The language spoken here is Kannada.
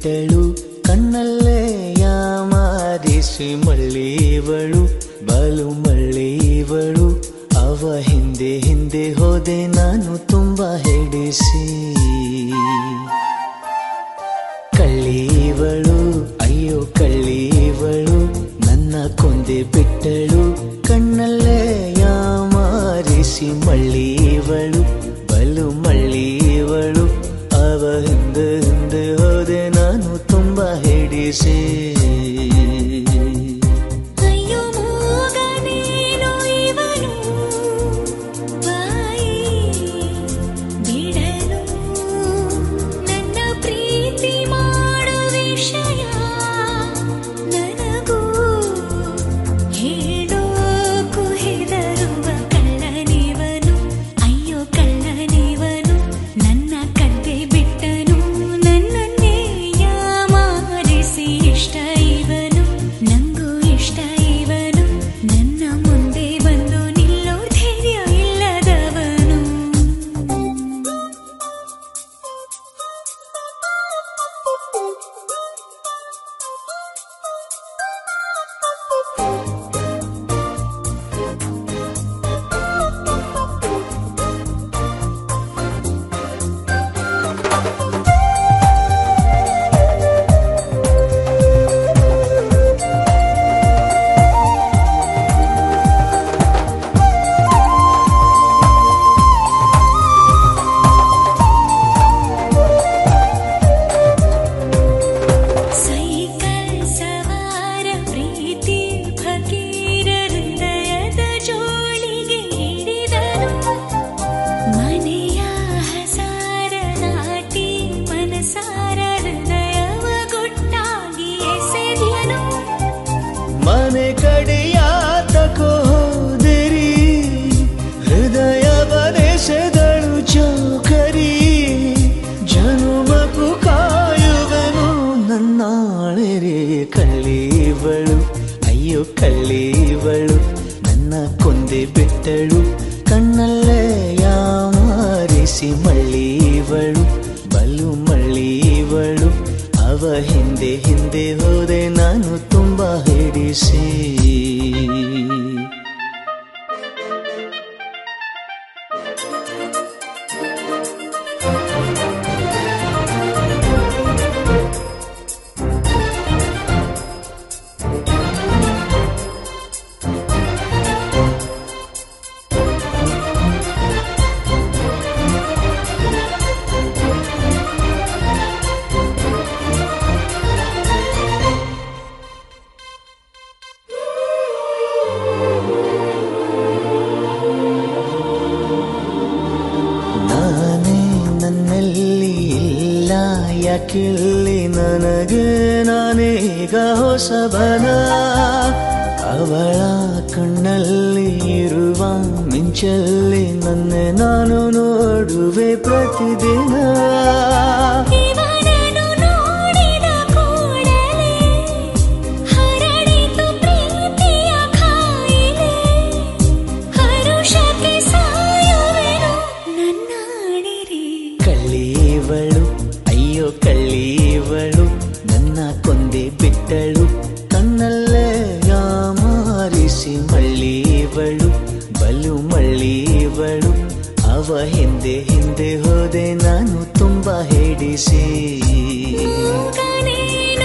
ಬಿಟ್ಟಳು ಕಣ್ಣಲ್ಲೇ ಯಾಮಾರಿಸಿ ಮಳ್ಳಿವಳು ಬಲು ಮಳ್ಳಿವಳು ಅವ ಹಿಂದೆ ಹಿಂದೆ ಹೋದೆ ನಾನು ತುಂಬಾ ಹೆಡಿಸಿ ಕಳ್ಳೀವಳು ಅಯ್ಯೋ ಕಳ್ಳೀವಳು ನನ್ನ ಕೊಂದೆ ಬಿಟ್ಟಳು ಕಣ್ಣಲ್ಲೇ ಯಾಮಾರಿಸಿ ಮಳ್ಳಿವಳು ಬಲು ಮಳ್ಳಿವಳು ಅವ ಹಿಂದೆ ಹಿಂದೆ ಹೋದೆ ನಾನು ತುಂಬಾ ಹೆಡಿಸಿ ಅಯ್ಯೋ ಮೂಗನೇನೋ ಇವನು ಬಾಯಿ ಬಿಡಲು ನನ್ನ ಪ್ರೀತಿ ಮಾಡೋ ವಿಷಯ ನನಗೂ ಹೇಳೋಕು ಹೆದರುವ ಕಳ್ಳನಿವನು ಅಯ್ಯೋ ಕಳ್ಳನಿವನು ನನ್ನ ಕದ್ದೆ ಬಿಟ್ಟನು ನನ್ನನ್ನೇ ಯಾಮಾರಿಸಿ ಇಷ್ಟ ಇವನು ನಂಗೂ ಇಷ್ಟ ಇವನು ನನ್ನ ಮುಂದೆ ಬಂದು ನಿಲ್ಲೋ ಧೈರ್ಯ ಇಲ್ಲದವನು ಸೈಕಲ್ ಸವಾರ ಪ್ರೀತಿ ಫಕೀರ ಹೃದಯದ ಜೋಳಿಗೆ ಹಿಡಿದನು ಮನೆಯ ಹಸಾರ ನಾಟಿ ಮನಸಾರ ಹೃದಯವ ಗುಟ್ಟಾಗಿ ಎಸೆದನು ಮನೆ ಕಡೆಯಾತಕೋ ಹೋದಿರಿ ಹೃದಯ ಬರೆಸೆದಳು ಚೌಕರಿ ಜನುಮಕು ಕಾಯುವೆನು ನನ್ನಾಳೆರೆ ಕಳ್ಳೀವಳು ಅಯ್ಯೋ ಕಳ್ಳೀವಳು ನನ್ನ ಕೊಂದೆ ಬಿಟ್ಟಳು ಕಣ್ಣಲ್ಲೇ ಯಾಮಾರಿಸಿ ಮಳ್ಳಿವಳು ಬಲು ಮಳ್ಳಿವಳು ಅವ ಹಿಂದೆ ಹಿಂದೆ ಹೋದೆ ನಾನು ತುಂಬಾ ಹಿಡಿಸಿ ನಾನೇ ನನ್ನಲ್ಲಿ ಇಲ್ಲ ಯಾಕಿಲ್ಲಿ ನನಗೆ ನಾನೀಗ ಹೊಸಬನ ಅವಳ ಕಣ್ಣಲ್ಲಿ ಇರುವ ಮಿಂಚಲ್ಲಿ ನನ್ನೆ ನಾನು ನೋಡುವೆ ಪ್ರತಿದಿನ ಇವನನ್ನು ನೋಡಿದ ಕೂಡಲೇ ಹರಡಿತು ಪ್ರೀತಿಯ ಕಾಯಿಲೆ ಹರುಷಕ್ಕೆ ಸಾಯುವೆನು ನನ್ನಾಡಿರಿ ಕಳ್ಳೀವಳು ಅಯ್ಯೋ ಕಳ್ಳೀವಳು ನನ್ನ ಕೊಂದೆ ಬಿಟ್ಟಳು ಕಣ್ಣಲ್ಲೇ ಯಾಮಾರಿಸಿ ಮಳ್ಳಿವಳು ಬಲು ಮಳ್ಳಿವಳು ಅವ ಹಿಂದೆ ಹಿಂದೆ ಹೋದೆ ನಾನು ತುಂಬಾ ಹೆಡಿಸಿ ಮೂಗನೇನು